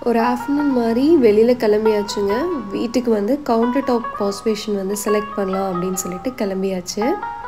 ஒரு ஆஃப்டர்நூன் மாதிரி வெளியில் கிளம்பியாச்சுங்க வீட்டுக்கு வந்து கவுண்டர் டாப் வாஷ்பேஷன் வந்து செலக்ட் பண்ணலாம் அப்படின்னு சொல்லிட்டு கிளம்பியாச்சு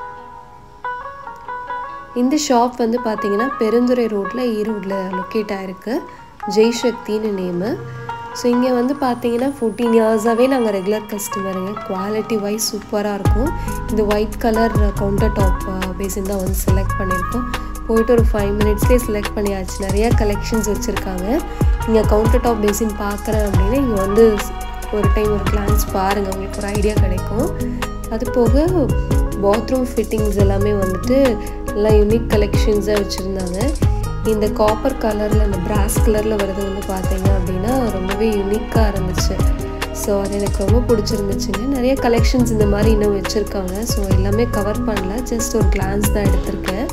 இந்த ஷாப் வந்து பார்த்தீங்கன்னா பெருந்துறை ரோட்டில் ஈரோட்டில் லொக்கேட் ஆகிருக்கு ஜெய்சக்தின்னு நேமு ஸோ இங்கே வந்து பார்த்தீங்கன்னா ஃபோர்டீன் இயர்ஸாகவே நாங்கள் ரெகுலர் கஸ்டமருங்க குவாலிட்டி வைஸ் சூப்பராக இருக்கும் இந்த white colour counter top basin தான் வந்து செலக்ட் பண்ணியிருக்கோம் போயிட்டு ஒரு ஃபைவ் மினிட்ஸ்லேயே செலக்ட் பண்ணியாச்சு நிறையா கலெக்ஷன்ஸ் வச்சுருக்காங்க இங்கே கவுண்டர் டாப் பேசின் பார்க்குறேன் அப்படின்னா இங்கே வந்து ஒரு டைம் ஒரு கிளான்ஸ் பாருங்கள் உங்களுக்கு ஒரு ஐடியா கிடைக்கும் அது போக பாத்ரூம் ஃபிட்டிங்ஸ் எல்லாமே வந்துட்டு எல்லாம் யூனிக் கலெக்ஷன்ஸாக வச்சுருந்தாங்க இந்த காப்பர் கலரில் அந்த பிராஸ் கலரில் வரது வந்து பார்த்தீங்க அப்படின்னா ரொம்பவே யூனிக்காக இருந்துச்சு ஸோ அது எனக்கு ரொம்ப பிடிச்சிருந்துச்சுங்க நிறைய கலெக்ஷன்ஸ் இந்த மாதிரி இன்னும் வச்சுருக்காங்க ஸோ எல்லாமே கவர் பண்ணல ஜஸ்ட் ஒரு கிளான்ஸ் தான் எடுத்திருக்கேன்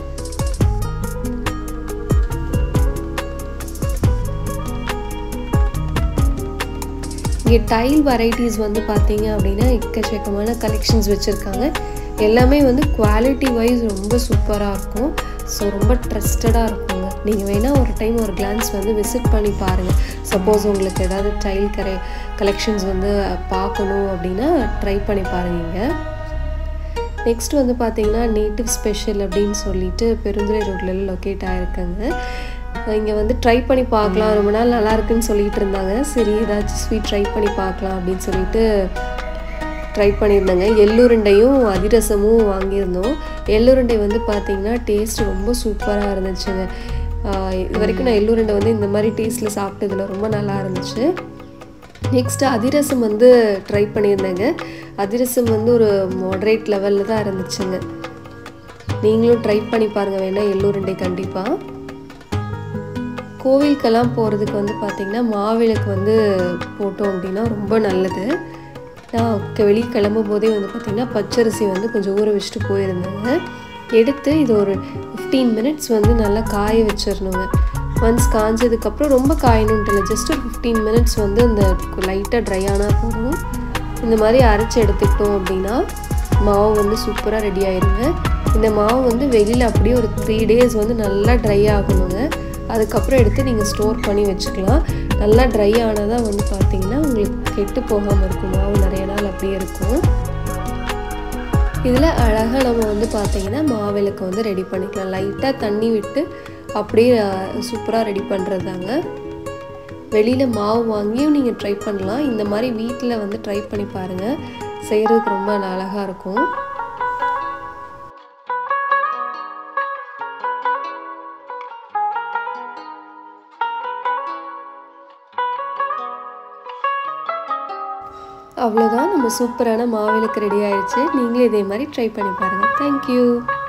இங்கே டைல் வெரைட்டிஸ் வந்து பார்த்தீங்க அப்படின்னா எக்கச்சக்கமான கலெக்ஷன்ஸ் வச்சுருக்காங்க எல்லாமே வந்து குவாலிட்டி வைஸ் ரொம்ப சூப்பராக இருக்கும் ஸோ ரொம்ப ட்ரஸ்டடாக இருக்குங்க நீங்கள் வேணால் ஒரு டைம் ஒரு கிளான்ஸ் வந்து விசிட் பண்ணி பாருங்கள் சப்போஸ் உங்களுக்கு ஏதாவது டைல் கரை கலெக்ஷன்ஸ் வந்து பார்க்கணும் அப்படின்னா ட்ரை பண்ணி பாருங்க நெக்ஸ்ட் வந்து பார்த்தீங்கன்னா நேட்டிவ் ஸ்பெஷல் அப்படின்னு சொல்லிட்டு பெருந்துறை ரோட்டில் லொக்கேட் ஆகிருக்காங்க இங்கே வந்து ட்ரை பண்ணி பார்க்கலாம் ரொம்ப நாள் நல்லா இருக்குன்னு சொல்லிட்டு இருந்தாங்க சரி ஏதாச்சும் ஸ்வீட் ட்ரை பண்ணி பார்க்கலாம் அப்படின்னு சொல்லிட்டு ட்ரை பண்ணியிருந்தாங்க எள்ளுருண்டையும் அதிரசமும் வாங்கியிருந்தோம் எள்ளுருண்டை வந்து பார்த்திங்கன்னா டேஸ்ட் ரொம்ப சூப்பராக இருந்துச்சுங்க இது வரைக்கும் நான் எள்ளுருண்டை வந்து இந்த மாதிரி டேஸ்ட்டில் சாப்பிட்டதில் ரொம்ப நல்லா இருந்துச்சு நெக்ஸ்ட்டு அதிரசம் வந்து ட்ரை பண்ணியிருந்தேங்க அதிரசம் வந்து ஒரு மாடரேட் லெவலில் தான் இருந்துச்சுங்க நீங்களும் ட்ரை பண்ணி பாருங்கள் வேணால் எள்ளுருண்டை கண்டிப்பாக கோவிலுக்கெல்லாம் போகிறதுக்கு வந்து பார்த்திங்கன்னா மாவிளக்கு வந்து போட்டோம் அப்படின்னா ரொம்ப நல்லது நான் வெளியே கிளம்பும் போதே வந்து பார்த்திங்கன்னா பச்சரிசி வந்து கொஞ்சம் ஊற வச்சுட்டு போயிருந்தேங்க எடுத்து இது ஒரு ஃபிஃப்டீன் மினிட்ஸ் வந்து நல்லா காய வச்சிடணுங்க ஒன்ஸ் காஞ்சதுக்கப்புறம் ரொம்ப காயணுன்ட்டு இல்லை ஜஸ்ட் ஒரு ஃபிஃப்டீன் மினிட்ஸ் வந்து இந்த லைட்டாக ட்ரை ஆனால் போதும் இந்த மாதிரி அரைச்சி எடுத்துக்கிட்டோம் அப்படின்னா மாவு வந்து சூப்பராக ரெடி ஆயிருங்க இந்த மாவு வந்து வெளியில் அப்படியே ஒரு த்ரீ டேஸ் வந்து நல்லா ட்ரை ஆகணுங்க அதுக்கப்புறம் எடுத்து நீங்கள் ஸ்டோர் பண்ணி வச்சுக்கலாம் நல்லா ட்ரை ஆனால் தான் வந்து பார்த்தீங்கன்னா உங்களுக்கு கெட்டு போகாமல் இருக்கும் மாவு நிறைய நாள் அப்படியே இருக்கும் இதில் அழகாக நம்ம வந்து பார்த்தீங்கன்னா மாவிளக்கு வந்து ரெடி பண்ணிக்கலாம் லைட்டாக தண்ணி விட்டு அப்படியே சூப்பராக ரெடி பண்ணுறது தாங்க வெளியில் மாவு வாங்கியும் நீங்கள் ட்ரை பண்ணலாம் இந்த மாதிரி வீட்டில் வந்து ட்ரை பண்ணி பாருங்கள் செய்கிறதுக்கு ரொம்ப அழகாக இருக்கும் அவ்வளோதான் நம்ம சூப்பரான மாவிளக்கு ரெடி ஆயிடுச்சு நீங்களும் இதே மாதிரி ட்ரை பண்ணி பாருங்கள் தேங்க்யூ